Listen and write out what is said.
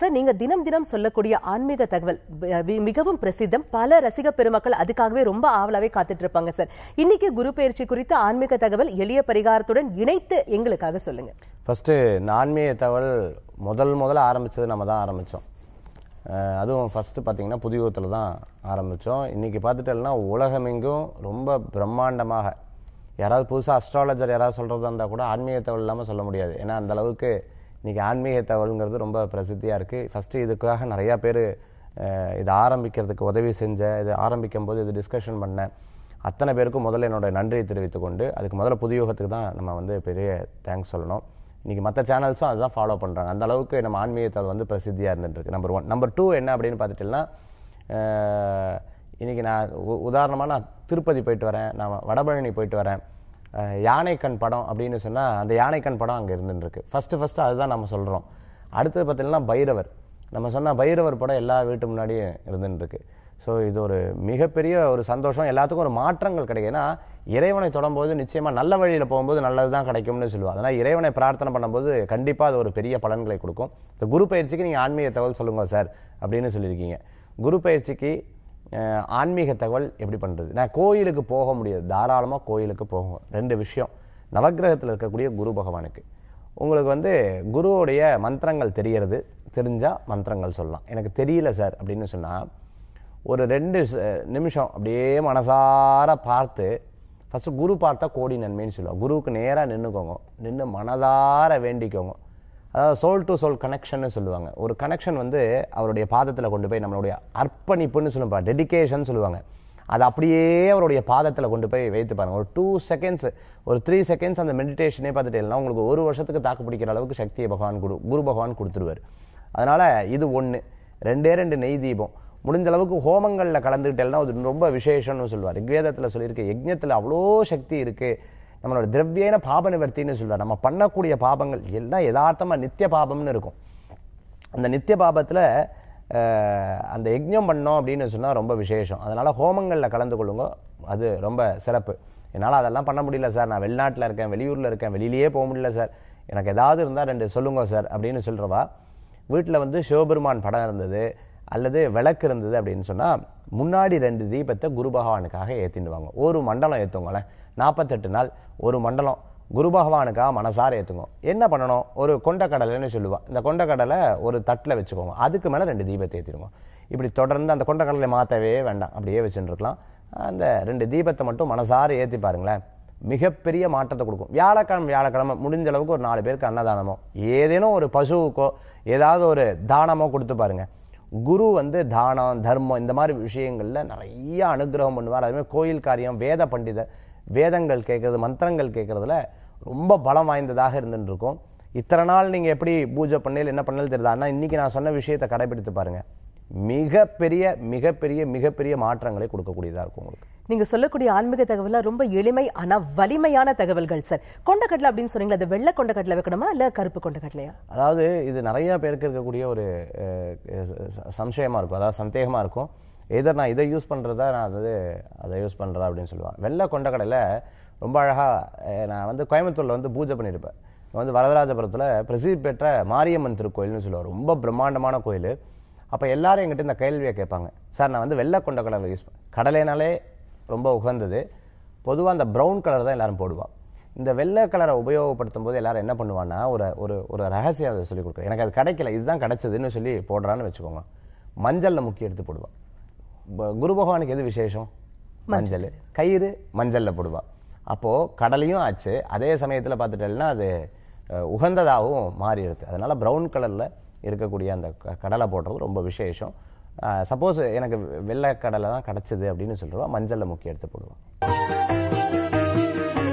sir நீங்க தினம் தினம் சொல்லக்கூடிய ஆன்மீக தகவல் ப- வி- மிகவும் பிரசித்தம் பல ரசிக பெருமக்கள் அதுக்காகவே ரொம்ப ஆவலாவே காத்துட்டு இருப்பாங்க சார் இன்னைக்கு குரு பயிற்சி குறித்த ஆன்மீக தகவல் எளிய பரிகாரத்துடன் இணைத்து எங்களுக்காக சொல்லுங்க ஃபஸ்ட்டு இந்த ஆன்மீக தகவல் முதல் முதல்ல ஆரம்பித்தது நம்ம தான் ஆரம்பித்தோம் அதுவும் ஃபஸ்ட்டு பார்த்தீங்கன்னா புதியுகத்தில் தான் ஆரம்பித்தோம் இன்றைக்கி பார்த்துட்டோம்னா உலகமெங்கும் ரொம்ப பிரம்மாண்டமாக யாராவது புதுசாக அஸ்ட்ராலஜர் யாராவது சொல்கிறதா இருந்தால் கூட ஆன்மீக தகவல் இல்லாமல் சொல்ல முடியாது ஏன்னா அந்த அளவுக்கு இன்றைக்கி ஆன்மீக தகவல்ங்கிறது ரொம்ப பிரசித்தியாக இருக்குது ஃபஸ்ட்டு இதுக்காக நிறையா பேர் இதை ஆரம்பிக்கிறதுக்கு உதவி செஞ்ச இது ஆரம்பிக்கும் போது இது டிஸ்கஷன் பண்ண அத்தனை பேருக்கும் முதல்ல என்னோட நன்றியை தெரிவித்துக் கொண்டு அதுக்கு முதல்ல புதியுகத்துக்கு தான் நம்ம வந்து பெரிய தேங்க்ஸ் சொல்லணும் இன்றைக்கி மற்ற சேனல்ஸும் அதுதான் ஃபாலோ பண்ணுறாங்க அந்த அளவுக்கு நம்ம ஆன்மீகத்தால் வந்து பிரசித்தியாக இருந்துட்டு இருக்கு நம்பர் ஒன் நம்பர் டூ என்ன அப்படின்னு பார்த்துட்டீங்கன்னா அஹ், இன்னைக்கு நான் உ- உதாரணமா நான் திருப்பதி போயிட்டு வரேன் நான் வடபழனி போயிட்டு வரேன் அஹ், யானைக்கண் படம் அப்படின்னு சொன்னால் அந்த யானைக்கண் படம் அங்கே இருந்துருக்கு ஃபஸ்ட்டு ஃபஸ்ட்டு அதுதான் நம்ம சொல்கிறோம் அடுத்தது பார்த்தீங்கன்னா பைரவர் நம்ம சொன்ன பைரவர் படம் எல்லா வீட்டு முன்னாடியும் இருந்துன்னு இருக்கு ஸோ இது ஒரு மிகப்பெரிய ஒரு சந்தோஷம் எல்லாத்துக்கும் ஒரு மாற்றங்கள் கிடைக்கும் ஏன்னா இறைவனை தொடும்போது நிச்சயமாக நல்ல வழியில் போகும்போது நல்லது தான் கிடைக்கும்னு சொல்லுவாங்க அதனால் இறைவனை பிரார்த்தனை பண்ணும்போது கண்டிப்பாக அது ஒரு பெரிய பலன்களை கொடுக்கும் இந்த குரு பயிற்சிக்கு நீங்கள் ஆன்மீக தகவல் சொல்லுங்க சார் அப்படின்னு சொல்லியிருக்கீங்க குரு பயிற்சிக்கு அஹ், ஆன்மீக தகவல் எப்படி பண்ணுறது நான் கோயிலுக்கு போக முடியாது தாராளமாக கோயிலுக்கு போகும் ரெண்டு விஷயம் நவக்கிரகத்தில் இருக்கக்கூடிய குரு பகவானுக்கு உங்களுக்கு வந்து குருவுடைய மந்திரங்கள் தெரியறது தெரிஞ்சால் மந்திரங்கள் சொல்லலாம் எனக்கு தெரியல சார் அப்படின்னு சொன்னால் ஒரு ரெண்டு ச- நிமிஷம் அப்படியே மனசார பார்த்து ஃபஸ்ட்டு குரு பார்த்தா கோடி நன்மைன்னு சொல்லுவாங்க குருவுக்கு நேராக நின்றுக்கோங்க நின்று மனதார வேண்டிக்கோங்க அதாவது சோல் டு சோல் கனெக்ஷன்னு சொல்லுவாங்க ஒரு கனெக்ஷன் வந்து அவருடைய பாதத்தில் கொண்டு போய் நம்மளுடைய அர்ப்பணிப்புன்னு சொல்லுவாங்க டெடிகேஷன் சொல்லுவாங்க அதை அப்படியே அவருடைய பாதத்தில் கொண்டு போய் வைத்து பாருங்க ஒரு டூ செகண்ட்ஸ் ஒரு த்ரீ செகண்ட்ஸ் அந்த மெடிடேஷனே பார்த்துட்டேன்னா உங்களுக்கு ஒரு வருஷத்துக்கு தாக்கு பிடிக்கிற அளவுக்கு சக்தியை பகவான் குரு குரு பகவான் கொடுத்துருவார் அதனால இது ஒன்று ரெண்டே ரெண்டு நெய் தீபம் முடிஞ்ச அளவுக்கு ஹோமங்களில் கலந்துக்கிட்டேன்னா அது ரொம்ப விசேஷம்னு சொல்லுவார் ரிக்வேதத்தில் சொல்லியிருக்கு யஜ்ஞத்தில் அவ்வளோ சக்தி இருக்கு நம்மளோட திரவியன பாப நிவர்த்தின்னு சொல்லுவார் நம்ம பண்ணக்கூடிய பாபங்கள் எல்லாம் யதார்த்தமாக நித்திய பாபம்னு இருக்கும் அந்த நித்திய பாபத்தில் அந்த யஜ்ஞம் பண்ணோம் அப்படின்னு சொன்னால் ரொம்ப விசேஷம் அதனால் ஹோமங்களில் கலந்து கொள்ளுங்க அது ரொம்ப சிறப்பு என்னால் அதெல்லாம் பண்ண முடியல சார் நான் வெளிநாட்டில் இருக்கேன் வெளியூரில் இருக்கேன் வெளியிலேயே போக முடியல சார் எனக்கு ஏதாவது இருந்தால் ரெண்டு சொல்லுங்க சார் அப்படின்னு சொல்கிறவா வீட்டில் வந்து சிவபெருமான் படம் இருந்தது அல்லது விளக்கு இருந்தது அப்படின்னு சொன்னால் முன்னாடி ரெண்டு தீபத்தை குரு பகவானுக்காக ஏற்றிடுவாங்க ஒரு மண்டலம் ஏற்றுங்களேன் நாற்பத்தெட்டு நாள் ஒரு மண்டலம் குரு பகவானுக்காக மனசார ஏற்றுங்க என்ன பண்ணணும் ஒரு கொண்டக்கடலைன்னு சொல்லுவா இந்த கொண்டக்கடலை ஒரு தட்டில் வச்சுக்கோங்க அதுக்கு மேலே ரெண்டு தீபத்தை ஏற்றிடுங்க இப்படி தொடர்ந்து அந்த கொண்டக்கடலை மாற்றவே வேண்டாம் அப்படியே வச்சுட்டு இருக்கலாம் அந்த ரெண்டு தீபத்தை மட்டும் மனசார ஏற்றி பாருங்களேன் மிகப்பெரிய மாற்றத்தை கொடுக்கும் வியாழக்கிழமை வியாழக்கிழமை முடிஞ்ச அளவுக்கு ஒரு நாலு பேருக்கு அன்னதானமோ ஏதேனும் ஒரு பசுவுக்கோ ஏதாவது ஒரு தானமோ கொடுத்து பாருங்க குரு வந்து தானம் தர்மம் இந்த மாதிரி விஷயங்கள்ல நிறைய அனுகிரகம் பண்ணுவார் அதுமாதிரி கோயில் காரியம் வேத பண்டிதர் வேதங்கள் கேட்கறது மந்திரங்கள் கேட்கறதுல ரொம்ப பலம் வாய்ந்ததாக இருந்துட்டு இருக்கும் இத்தனை நாள் நீங்க எப்படி பூஜை பண்ணல என்ன பண்ணல தெரியுது ஆனால் இன்னைக்கு நான் சொன்ன விஷயத்தை கடைபிடித்து பாருங்க மிகப்பெரிய மிகப்பெரிய மிகப்பெரிய மாற்றங்களை கொடுக்கக்கூடியதா இருக்கும் உங்களுக்கு நீங்க சொல்லக்கூடிய ஆன்மீக தகவல்ல ரொம்ப எளிமை ஆனா வலிமையான தகவல்கள் சார் கொண்டக்கடலை அப்படின்னு சொன்னீங்களா அது வெள்ளை கொண்டக்கடலை வைக்கணுமா இல்ல கருப்பு கொண்டக்கடலையா அதாவது இது நிறைய பேருக்கு இருக்கக்கூடிய ஒரு அஹ், ச- சம்சயமா இருக்கும் அதாவது சந்தேகமா இருக்கும் எதர் நான் இதை யூஸ் பண்றதா நான் அது அதை யூஸ் பண்றதா அப்படின்னு சொல்லுவாங்க வெள்ளை கொண்டக்கடலை ரொம்ப அழகா அஹ், நான் வந்து கோயம்புத்தூர்ல வந்து பூஜை பண்ணியிருப்பேன் இங்க வந்து வரதராஜபுரத்துல பிரசித்தி பெற்ற மாரியம்மன் திருக்கோயில்னு சொல்லுவாங்க ரொம்ப பிரம்மாண்டமான கோயில் அப்ப எல்லாரும் எங்கிட்ட இந்த கேள்வியை கேட்பாங்க சார் நான் வந்து வெள்ளை கொண்டக்கடலை யூஸ் பண்ண கடலைனாலே ரொம்ப உகந்தது பொதுவா அந்த ப்ரௌன் கலர் தான் எல்லாரும் போடுவா இந்த வெள்ளை கலரை உபயோகப்படுத்தும் போது எல்லாரும் என்ன பண்ணுவான்னா ஒரு ஒரு ஒரு ரகசியம் அதை சொல்லி கொடுக்குறேன் எனக்கு அது கிடைக்கல இதுதான் கிடைச்சதுன்னு சொல்லி போடுறான்னு வச்சுக்கோங்க மஞ்சள்ல முக்கிய எடுத்து போடுவா ப- குரு பகவானுக்கு எது விசேஷம் மஞ்சள் கயிறு மஞ்சள்ல போடுவா அப்போ கடலையும் ஆச்சு அதே சமயத்துல பார்த்துட்டேன்னா அது அஹ், உகந்ததாகவும் மாறிடுது அதனால பிரவுன் கலர்ல இருக்கக்கூடிய அந்த க- கடலை போடுறது ரொம்ப விசேஷம் சப்போஸ் எனக்கு வெள்ளை கடலை தான் கிடைச்சது அப்படின்னு சொல்லுவா மஞ்சள்ல முக்கிய எடுத்து போடுவா